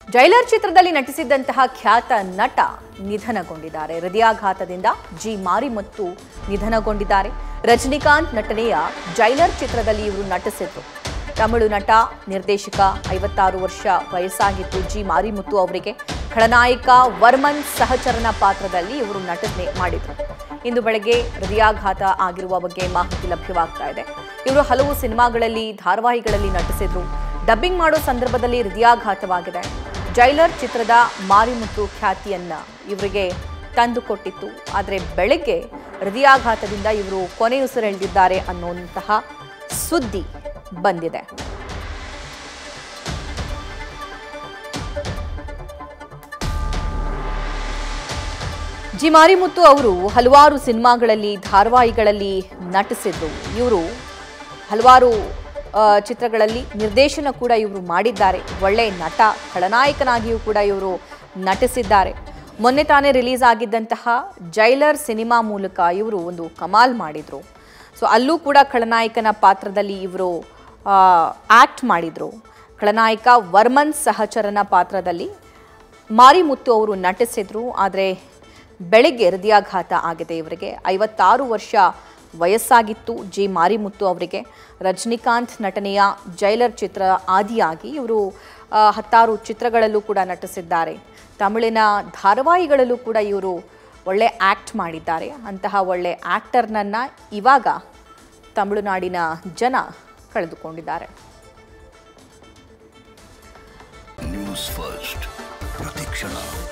jailer ಚಿತ್ರದಲ್ಲಿ ನಟಿಸಿದ್ದಂತಹ ಖ್ಯಾತ ನಟ ನಿಧನಗೊಂಡಿದ್ದಾರೆ ಹೃದಯಾಘಾತದಿಂದ ಜಿ ಮಾರಿಮತ್ತು ನಿಧನಗೊಂಡಿದ್ದಾರೆ ರಜನಿಕಾಂತ್ ನಟನೆಯ ಜೈಲರ್ ಚಿತ್ರದಲ್ಲಿ ಇವರು ನಟಿಸಿದ್ರು ತಮಿಳು ನಟ ನಿರ್ದೇಶಕ ಐವತ್ತಾರು ವರ್ಷ ವಯಸ್ಸಾಗಿತ್ತು ಜಿ ಮಾರಿಮುತ್ತು ಅವರಿಗೆ ಖಳನಾಯಕ ವರ್ಮನ್ ಸಹಚರನ ಪಾತ್ರದಲ್ಲಿ ಇವರು ನಟನೆ ಮಾಡಿದ್ರು ಇಂದು ಬೆಳಗ್ಗೆ ಹೃದಯಾಘಾತ ಆಗಿರುವ ಬಗ್ಗೆ ಮಾಹಿತಿ ಲಭ್ಯವಾಗ್ತಾ ಇದೆ ಇವರು ಹಲವು ಸಿನಿಮಾಗಳಲ್ಲಿ ಧಾರಾವಾಹಿಗಳಲ್ಲಿ ನಟಿಸಿದ್ರು ಡಬ್ಬಿಂಗ್ ಮಾಡೋ ಸಂದರ್ಭದಲ್ಲಿ ಹೃದಯಾಘಾತವಾಗಿದೆ ಜೈಲರ್ ಚಿತ್ರದ ಮಾರಿಮುತ್ತು ಖ್ಯಾತಿಯನ್ನ ಇವರಿಗೆ ತಂದುಕೊಟ್ಟಿತ್ತು ಆದರೆ ಬೆಳಗ್ಗೆ ಹೃದಯಾಘಾತದಿಂದ ಇವರು ಕೊನೆಯುಸಿರೆಳೆದಿದ್ದಾರೆ ಅನ್ನುವಂತಹ ಸುದ್ದಿ ಬಂದಿದೆ ಜಿ ಮಾರಿಮುತ್ತು ಅವರು ಹಲವಾರು ಸಿನಿಮಾಗಳಲ್ಲಿ ಧಾರಾವಾಹಿಗಳಲ್ಲಿ ನಟಿಸಿದ್ರು ಇವರು ಹಲವಾರು ಆ, ಚಿತ್ರಗಳಲ್ಲಿ ನಿರ್ದೇಶನ ಕೂಡ ಇವರು ಮಾಡಿದ್ದಾರೆ ಒಳ್ಳೆ ನಟ ಖಳನಾಯಕನಾಗಿಯೂ ಕೂಡ ಇವರು ನಟಿಸಿದ್ದಾರೆ ಮೊನ್ನೆ ತಾನೇ ರಿಲೀಸ್ ಆಗಿದ್ದಂತಹ ಜೈಲರ್ ಸಿನಿಮಾ ಮೂಲಕ ಇವರು ಒಂದು ಕಮಾಲ್ ಮಾಡಿದ್ರು ಸೊ ಅಲ್ಲೂ ಕೂಡ ಖಳನಾಯಕನ ಪಾತ್ರದಲ್ಲಿ ಇವರು ಆಕ್ಟ್ ಮಾಡಿದ್ರು ಖಳನಾಯಕ ವರ್ಮನ್ ಸಹಚರನ ಪಾತ್ರದಲ್ಲಿ ಮಾರಿಮುತ್ತು ಅವರು ನಟಿಸಿದ್ರು ಆದರೆ ಬೆಳಿಗ್ಗೆ ಹೃದಯಾಘಾತ ಆಗಿದೆ ಇವರಿಗೆ ಐವತ್ತಾರು ವರ್ಷ ವಯಸ್ಸಾಗಿತ್ತು ಜಿ ಮಾರಿಮುತ್ತು ಅವರಿಗೆ ರಜನಿಕಾಂತ್ ನಟನೆಯ ಜೈಲರ್ ಚಿತ್ರ ಆದಿಯಾಗಿ ಇವರು ಆ, ಹತ್ತಾರು ಚಿತ್ರಗಳಲ್ಲೂ ಕೂಡ ನಟಿಸಿದ್ದಾರೆ ತಮಿಳಿನ ಧಾರಾವಾಹಿಗಳಲ್ಲೂ ಕೂಡ ಇವರು ಒಳ್ಳೆ ಆ್ಯಕ್ಟ್ ಮಾಡಿದ್ದಾರೆ ಅಂತಹ ಒಳ್ಳೆ ಆ್ಯಕ್ಟರ್ನನ್ನು ಇವಾಗ ತಮಿಳುನಾಡಿನ ಜನ ಕಳೆದುಕೊಂಡಿದ್ದಾರೆ ನ್ಯೂಸ್ ಫಸ್ಟ್ ಪ್ರತಿಕ್ಷಣ